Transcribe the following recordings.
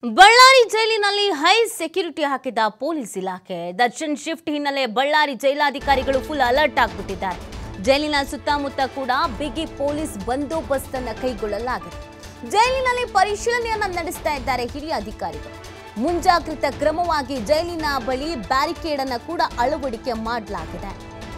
ಬಳ್ಳಾರಿ ಜೈಲಿನಲ್ಲಿ high security ಹಾಕಿದ police ಇಲಾಖೆ ದರ್ಶನ್ ಶಿಫ್ಟ್ ಹಿನ್ನೆಲೆ ಬಳ್ಳಾರಿ ಜೈಲಾಧಿಕಾರಿಗಳು ಫುಲ್ ಅಲರ್ಟ್ ಆಗಿಬಿಟ್ಟಿದ್ದಾರೆ ಜೈಲಿನ ಸುತ್ತಮುತ್ತ ಕೂಡ ಬಿಗಿ ಪೊಲೀಸ್ ಬಂದೋಬಸ್ತ್ ಅನ್ನ ಕೈಗೊಳ್ಳಲಾಗಿದೆ ಜೈಲಿನಲ್ಲಿ ಪರಿಶೀಲನೆಯನ್ನ ನಡೆಸ್ತಾ ಇದ್ದಾರೆ ಹಿರಿಯ ಅಧಿಕಾರಿಗಳು ಮುಂಜಾಗ್ರತಾ ಕ್ರಮವಾಗಿ ಜೈಲಿನ ಬಳಿ ಬ್ಯಾರಿಕೇಡ್ ಅನ್ನ ಕೂಡ ಅಳವಡಿಕೆ ಮಾಡಲಾಗಿದೆ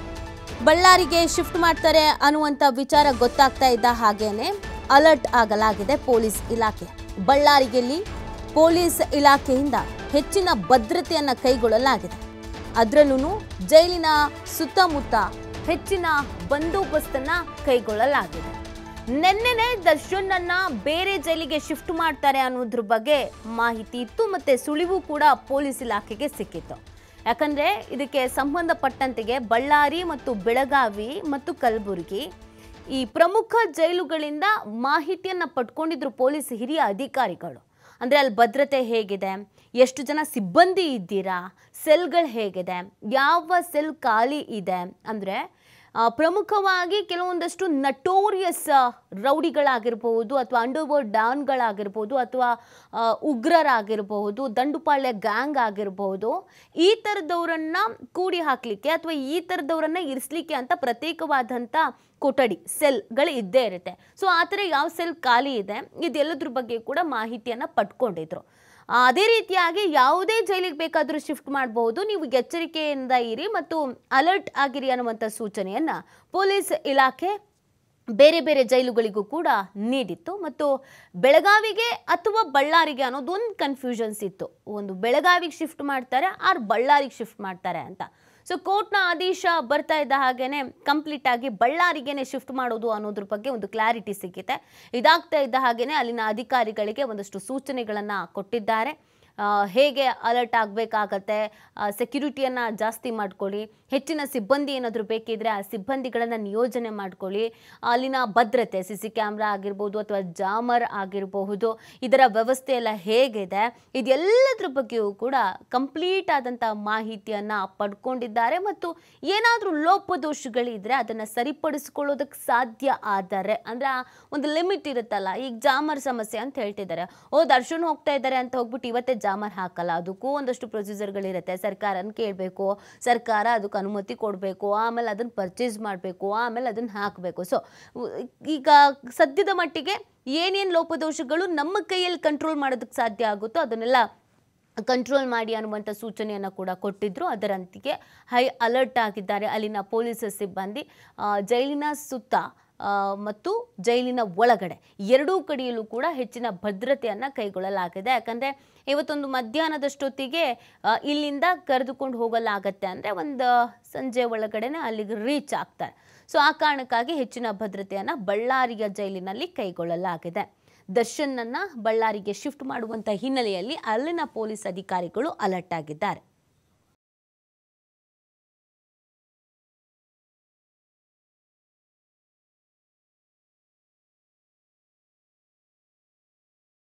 ಬಳ್ಳಾರಿಗೆ ಶಿಫ್ಟ್ ಮಾಡ್ತಾರೆ ಅನ್ನುವಂಥ ವಿಚಾರ ಗೊತ್ತಾಗ್ತಾ ಇದ್ದ ಹಾಗೇನೆ ಅಲರ್ಟ್ ಆಗಲಾಗಿದೆ ಪೊಲೀಸ್ ಇಲಾಖೆ ಬಳ್ಳಾರಿಯಲ್ಲಿ ಪೊಲೀಸ್ ಇಲಾಖೆಯಿಂದ ಹೆಚ್ಚಿನ ಭದ್ರತೆಯನ್ನು ಕೈಗೊಳ್ಳಲಾಗಿದೆ ಅದರಲ್ಲೂ ಜೈಲಿನ ಸುತ್ತಮುತ್ತ ಹೆಚ್ಚಿನ ಬಂದೋಬಸ್ತನ್ನ ಕೈಗೊಳ್ಳಲಾಗಿದೆ ನಿನ್ನೆನೆ ದರ್ಶನ್ನನ್ನ ಬೇರೆ ಜೈಲಿಗೆ ಶಿಫ್ಟ್ ಮಾಡ್ತಾರೆ ಅನ್ನೋದ್ರ ಬಗ್ಗೆ ಮಾಹಿತಿ ಇತ್ತು ಮತ್ತೆ ಸುಳಿವು ಕೂಡ ಪೊಲೀಸ್ ಇಲಾಖೆಗೆ ಸಿಕ್ಕಿತ್ತು ಯಾಕಂದ್ರೆ ಇದಕ್ಕೆ ಸಂಬಂಧಪಟ್ಟಂತೆಗೆ ಬಳ್ಳಾರಿ ಮತ್ತು ಬೆಳಗಾವಿ ಮತ್ತು ಕಲಬುರಗಿ ಈ ಪ್ರಮುಖ ಜೈಲುಗಳಿಂದ ಮಾಹಿತಿಯನ್ನ ಪಡ್ಕೊಂಡಿದ್ರು ಪೊಲೀಸ್ ಹಿರಿಯ ಅಧಿಕಾರಿಗಳು ಅಂದ್ರೆ ಅಲ್ಲಿ ಭದ್ರತೆ ಹೇಗಿದೆ ಎಷ್ಟು ಜನ ಸಿಬ್ಬಂದಿ ಇದ್ದೀರಾ ಸೆಲ್ಗಳು ಹೇಗಿದೆ ಯಾವ ಸೆಲ್ ಖಾಲಿ ಇದೆ ಅಂದ್ರೆ ಆ, ಪ್ರಮುಖವಾಗಿ ಕೆಲವೊಂದಷ್ಟು ನಟೋರಿಯಸ್ ರೌಡಿಗಳಾಗಿರ್ಬಹುದು ಅಥವಾ ಅಂಡರ್ವರ್ಲ್ಡ್ ಡಾನ್ಗಳಾಗಿರ್ಬೋದು ಅಥವಾ ಆ, ಉಗ್ರರಾಗಿರಬಹುದು ದಂಡುಪಾಳ್ಯ ಗ್ಯಾಂಗ್ ಆಗಿರಬಹುದು ಈ ಥರದವರನ್ನ ಕೂಡಿ ಹಾಕಲಿಕ್ಕೆ ಅಥವಾ ಈ ಥರದವರನ್ನ ಇರಿಸ್ಲಿಕ್ಕೆ ಅಂತ ಪ್ರತ್ಯೇಕವಾದಂಥ ಕೊಠಡಿ ಸೆಲ್ಗಳು ಇದ್ದೇ ಇರುತ್ತೆ ಸೊ ಆ ಥರ ಯಾವ ಸೆಲ್ ಖಾಲಿ ಇದೆ ಇದೆಲ್ಲದ್ರ ಬಗ್ಗೆ ಕೂಡ ಮಾಹಿತಿಯನ್ನು ಪಡ್ಕೊಂಡಿದ್ರು ಆ, ಅದೇ ರೀತಿಯಾಗಿ ಯಾವುದೇ ಜೈಲಿಗೆ ಬೇಕಾದರೂ ಶಿಫ್ಟ್ ಮಾಡಬಹುದು ನೀವು ಎಚ್ಚರಿಕೆಯಿಂದ ಇರಿ ಮತ್ತು ಅಲರ್ಟ್ ಆಗಿರಿ ಅನ್ನುವಂಥ ಸೂಚನೆಯನ್ನ ಪೊಲೀಸ್ ಇಲಾಖೆ ಬೇರೆ ಬೇರೆ ಜೈಲುಗಳಿಗೂ ಕೂಡ ನೀಡಿತ್ತು ಮತ್ತು ಬೆಳಗಾವಿಗೆ ಅಥವಾ ಬಳ್ಳಾರಿಗೆ ಅನ್ನೋದು ಒಂದು ಕನ್ಫ್ಯೂಷನ್ಸ್ ಇತ್ತು ಒಂದು ಬೆಳಗಾವಿಗೆ ಶಿಫ್ಟ್ ಮಾಡ್ತಾರೆ ಆರ್ ಬಳ್ಳಾರಿಗೆ ಶಿಫ್ಟ್ ಮಾಡ್ತಾರೆ ಅಂತ ಸೊ ಕೋರ್ಟ್ನ ಆದೇಶ ಬರ್ತಾ ಇದ್ದ ಹಾಗೇನೆ ಕಂಪ್ಲೀಟ್ ಆಗಿ ಬಳ್ಳಾರಿಗೇನೆ ಶಿಫ್ಟ್ ಮಾಡೋದು ಅನ್ನೋದ್ರ ಬಗ್ಗೆ ಒಂದು ಕ್ಲಾರಿಟಿ ಸಿಕ್ಕಿದೆ ಇದಾಗ್ತಾ ಇದ್ದ ಹಾಗೇನೆ ಅಲ್ಲಿನ ಅಧಿಕಾರಿಗಳಿಗೆ ಒಂದಷ್ಟು ಸೂಚನೆಗಳನ್ನು ಕೊಟ್ಟಿದ್ದಾರೆ ಆ, ಹೇಗೆ ಅಲರ್ಟ್ ಆಗಬೇಕಾಗತ್ತೆ ಸೆಕ್ಯೂರಿಟಿಯನ್ನು ಜಾಸ್ತಿ ಮಾಡ್ಕೊಳ್ಳಿ ಹೆಚ್ಚಿನ ಸಿಬ್ಬಂದಿ ಏನಾದರೂ ಬೇಕಿದ್ರೆ ಆ ಸಿಬ್ಬಂದಿಗಳನ್ನು ನಿಯೋಜನೆ ಮಾಡ್ಕೊಳ್ಳಿ ಅಲ್ಲಿನ ಭದ್ರತೆ ಸಿ ಸಿ ಕ್ಯಾಮ್ರಾ ಆಗಿರ್ಬೋದು ಅಥವಾ ಜಾಮರ್ ಆಗಿರಬಹುದು ಇದರ ವ್ಯವಸ್ಥೆ ಎಲ್ಲ ಹೇಗಿದೆ ಇದೆಲ್ಲದ್ರ ಬಗ್ಗೆಯೂ ಕೂಡ ಕಂಪ್ಲೀಟ್ ಆದಂಥ ಮಾಹಿತಿಯನ್ನು ಪಡ್ಕೊಂಡಿದ್ದಾರೆ ಮತ್ತು ಏನಾದರೂ ಲೋಪದೋಷಗಳಿದ್ರೆ ಅದನ್ನು ಸರಿಪಡಿಸ್ಕೊಳ್ಳೋದಕ್ಕೆ ಸಾಧ್ಯ ಆದರೆ ಅಂದರೆ ಆ ಒಂದು ಲಿಮಿಟ್ ಇರುತ್ತಲ್ಲ ಈಗ ಜಾಮರ್ ಸಮಸ್ಯೆ ಅಂತ ಹೇಳ್ತಿದ್ದಾರೆ ಓ ದರ್ಶನ್ ಹೋಗ್ತಾ ಇದ್ದಾರೆ ಅಂತ ಹೋಗ್ಬಿಟ್ಟು ಇವತ್ತೇ ಜಾಮರ್ ಹಾಕಲ್ಲ ಅದಕ್ಕೂ ಒಂದಷ್ಟು ಪ್ರೊಸೀಜರ್ಗಳಿರುತ್ತೆ ಸರ್ಕಾರನ ಕೇಳಬೇಕು ಸರ್ಕಾರ ಅದಕ್ಕೆ ಅನುಮತಿ ಕೊಡಬೇಕು ಆಮೇಲೆ ಅದನ್ನು ಪರ್ಚೇಸ್ ಮಾಡಬೇಕು ಆಮೇಲೆ ಅದನ್ನು ಹಾಕಬೇಕು ಸೊ ಈಗ ಸದ್ಯದ ಮಟ್ಟಿಗೆ ಏನೇನು ಲೋಪದೋಷಗಳು ನಮ್ಮ ಕೈಯಲ್ಲಿ ಕಂಟ್ರೋಲ್ ಮಾಡೋದಕ್ಕೆ ಸಾಧ್ಯ ಆಗುತ್ತೋ ಅದನ್ನೆಲ್ಲ ಕಂಟ್ರೋಲ್ ಮಾಡಿ ಅನ್ನುವಂಥ ಸೂಚನೆಯನ್ನು ಕೂಡ ಕೊಟ್ಟಿದ್ರು ಅದರಂತೆಯೇ ಹೈ ಅಲರ್ಟ್ ಆಗಿದ್ದಾರೆ ಅಲ್ಲಿನ ಪೊಲೀಸ್ ಸಿಬ್ಬಂದಿ ಆ, ಜೈಲಿನ ಸುತ್ತ ಆ, ಮತ್ತು ಜೈಲಿನ ಒಳಗಡೆ ಎರಡೂ ಕಡೆಯಲ್ಲೂ ಕೂಡ ಹೆಚ್ಚಿನ ಭದ್ರತೆಯನ್ನು ಕೈಗೊಳ್ಳಲಾಗಿದೆ ಯಾಕಂದರೆ ಇವತ್ತೊಂದು ಮಧ್ಯಾಹ್ನದಷ್ಟೊತ್ತಿಗೆ ಆ, ಇಲ್ಲಿಂದ ಕರೆದುಕೊಂಡು ಹೋಗಲಾಗತ್ತೆ ಅಂದರೆ ಒಂದು ಸಂಜೆ ಒಳಗಡೆನೆ ಅಲ್ಲಿಗೆ ರೀಚ್ ಆಗ್ತಾರೆ ಸೊ ಆ ಕಾರಣಕ್ಕಾಗಿ ಹೆಚ್ಚಿನ ಭದ್ರತೆಯನ್ನು ಬಳ್ಳಾರಿಯ ಜೈಲಿನಲ್ಲಿ ಕೈಗೊಳ್ಳಲಾಗಿದೆ ದರ್ಶನ್ನನ್ನ ಬಳ್ಳಾರಿಗೆ ಶಿಫ್ಟ್ ಮಾಡುವಂಥ ಹಿನ್ನೆಲೆಯಲ್ಲಿ ಅಲ್ಲಿನ ಪೊಲೀಸ್ ಅಧಿಕಾರಿಗಳು ಅಲರ್ಟ್ ಆಗಿದ್ದಾರೆ